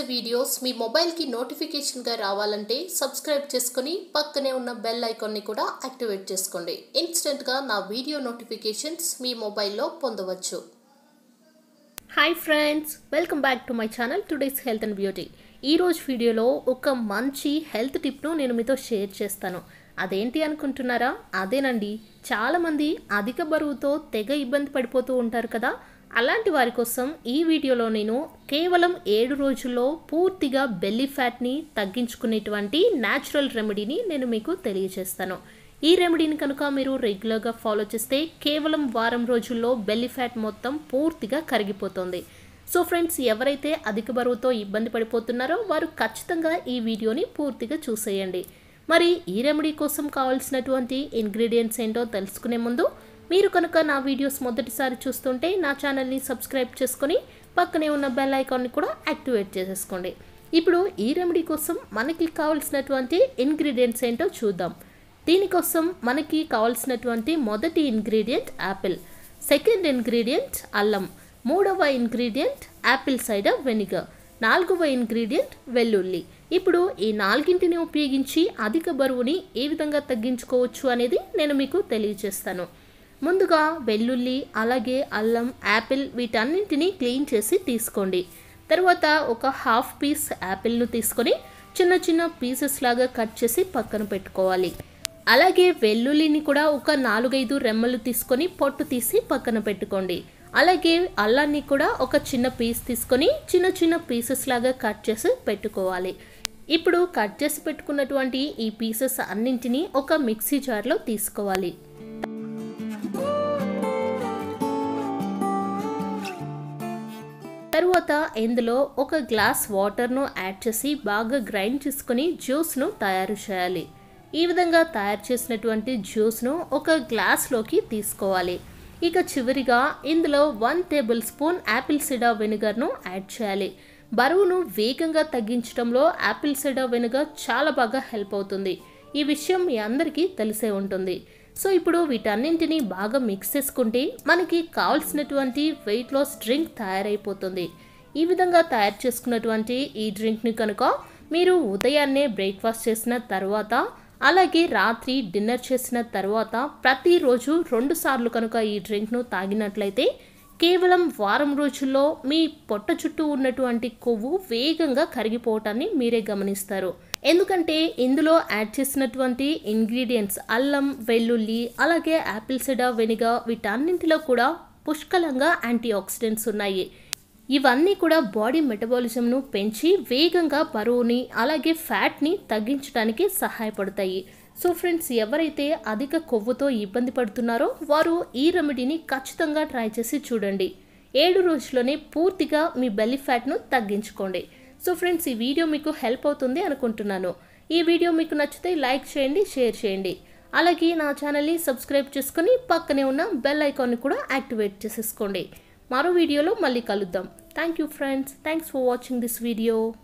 videos మీ మొబైల్కి నోటిఫికేషన్గా రావాలంటే సబ్స్క్రైబ్ చేసుకొని పక్కనే ఉన్న బెల్ ఐకాన్ని కూడా యాక్టివేట్ చేసుకోండి ఇన్స్టెంట్గా నా వీడియో నోటిఫికేషన్స్ మీ మొబైల్లో పొందవచ్చు hi friends welcome back to my channel today's health and beauty ఈరోజు వీడియోలో ఒక మంచి హెల్త్ టిప్ను నేను మీతో షేర్ చేస్తాను అదేంటి అనుకుంటున్నారా అదేనండి చాలామంది అధిక బరువుతో తెగ ఇబ్బంది పడిపోతూ ఉంటారు కదా అలాంటి వారి కోసం ఈ వీడియోలో నేను కేవలం ఏడు రోజుల్లో పూర్తిగా బెల్లీ ఫ్యాట్ని తగ్గించుకునేటువంటి న్యాచురల్ రెమెడీని నేను మీకు తెలియజేస్తాను ఈ రెమెడీని కనుక మీరు రెగ్యులర్గా ఫాలో చేస్తే కేవలం వారం రోజుల్లో బెల్లీ ఫ్యాట్ మొత్తం పూర్తిగా కరిగిపోతుంది సో ఫ్రెండ్స్ ఎవరైతే అధిక బరువుతో ఇబ్బంది పడిపోతున్నారో వారు ఖచ్చితంగా ఈ వీడియోని పూర్తిగా చూసేయండి మరి ఈ రెమెడీ కోసం కావాల్సినటువంటి ఇంగ్రీడియంట్స్ ఏంటో తెలుసుకునే ముందు మీరు కనుక నా వీడియోస్ మొదటిసారి చూస్తుంటే నా ఛానల్ని సబ్స్క్రైబ్ చేసుకొని పక్కనే ఉన్న బెల్ ఐకాన్ని కూడా యాక్టివేట్ చేసేసుకోండి ఇప్పుడు ఈ రెమెడీ కోసం మనకి కావాల్సినటువంటి ఇంగ్రీడియంట్స్ ఏంటో చూద్దాం దీనికోసం మనకి కావాల్సినటువంటి మొదటి ఇంగ్రీడియంట్ యాపిల్ సెకండ్ ఇంగ్రీడియంట్ అల్లం మూడవ ఇంగ్రీడియంట్ యాపిల్ సైడర్ వెనిగర్ నాలుగవ ఇంగ్రీడియంట్ వెల్లుల్లి ఇప్పుడు ఈ నాలుగింటిని ఉపయోగించి అధిక బరువుని ఏ విధంగా తగ్గించుకోవచ్చు అనేది నేను మీకు తెలియజేస్తాను ముందుగా వెల్లుల్లి అలాగే అల్లం యాపిల్ వీటన్నింటినీ క్లీన్ చేసి తీసుకోండి తర్వాత ఒక హాఫ్ పీస్ యాపిల్ను తీసుకొని చిన్న చిన్న పీసెస్ లాగా కట్ చేసి పక్కన పెట్టుకోవాలి అలాగే వెల్లుల్లిని కూడా ఒక నాలుగైదు రెమ్మలు తీసుకొని పొట్టు తీసి పక్కన పెట్టుకోండి అలాగే అల్లాన్ని కూడా ఒక చిన్న పీస్ తీసుకొని చిన్న చిన్న పీసెస్ లాగా కట్ చేసి పెట్టుకోవాలి ఇప్పుడు కట్ చేసి పెట్టుకున్నటువంటి ఈ పీసెస్ అన్నింటినీ ఒక మిక్సీ జార్లో తీసుకోవాలి తరువాత ఇందులో ఒక గ్లాస్ వాటర్ను యాడ్ చేసి బాగా గ్రైండ్ చేసుకొని జ్యూస్ను తయారు చేయాలి ఈ విధంగా తయారు చేసినటువంటి జ్యూస్ను ఒక గ్లాస్లోకి తీసుకోవాలి ఇక చివరిగా ఇందులో one tablespoon apple cider వెనిగర్ను యాడ్ చేయాలి బరువును వేగంగా తగ్గించడంలో యాపిల్ సిడా వెనిగర్ చాలా బాగా హెల్ప్ అవుతుంది ఈ విషయం మీ అందరికీ తెలిసే ఉంటుంది సో ఇప్పుడు వీటన్నింటినీ బాగా మిక్స్ చేసుకుంటే మనకి కావాల్సినటువంటి వెయిట్ లాస్ డ్రింక్ తయారైపోతుంది ఈ విధంగా తయారు చేసుకున్నటువంటి ఈ డ్రింక్ని కనుక మీరు ఉదయాన్నే బ్రేక్ఫాస్ట్ చేసిన తర్వాత అలాగే రాత్రి డిన్నర్ చేసిన తర్వాత ప్రతిరోజు రెండు సార్లు కనుక ఈ డ్రింక్ను తాగినట్లయితే కేవలం వారం రోజుల్లో మీ పొట్ట చుట్టూ ఉన్నటువంటి కొవ్వు వేగంగా కరిగిపోవటాన్ని మీరే గమనిస్తారు ఎందుకంటే ఇందులో యాడ్ చేసినటువంటి ఇంగ్రీడియంట్స్ అల్లం వెల్లుల్లి అలాగే యాపిల్ సిడా వెనిగర్ వీటన్నింటిలో కూడా పుష్కలంగా యాంటీ ఆక్సిడెంట్స్ ఉన్నాయి ఇవన్నీ కూడా బాడీ మెటబాలిజంను పెంచి వేగంగా బరువుని అలాగే ఫ్యాట్ని తగ్గించడానికి సహాయపడతాయి సో ఫ్రెండ్స్ ఎవరైతే అధిక కొవ్వుతో ఇబ్బంది పడుతున్నారో వారు ఈ రెమెడీని ఖచ్చితంగా ట్రై చేసి చూడండి ఏడు రోజుల్లోనే పూర్తిగా మీ బెల్లీ ఫ్యాట్ను తగ్గించుకోండి సో ఫ్రెండ్స్ ఈ వీడియో మీకు హెల్ప్ అవుతుంది అనుకుంటున్నాను ఈ వీడియో మీకు నచ్చితే లైక్ చేయండి షేర్ చేయండి అలాగే నా ఛానల్ని సబ్స్క్రైబ్ చేసుకొని పక్కనే ఉన్న బెల్ ఐకాన్ని కూడా యాక్టివేట్ చేసేసుకోండి మరో వీడియోలో మళ్ళీ కలుద్దాం thank you friends thanks for watching this video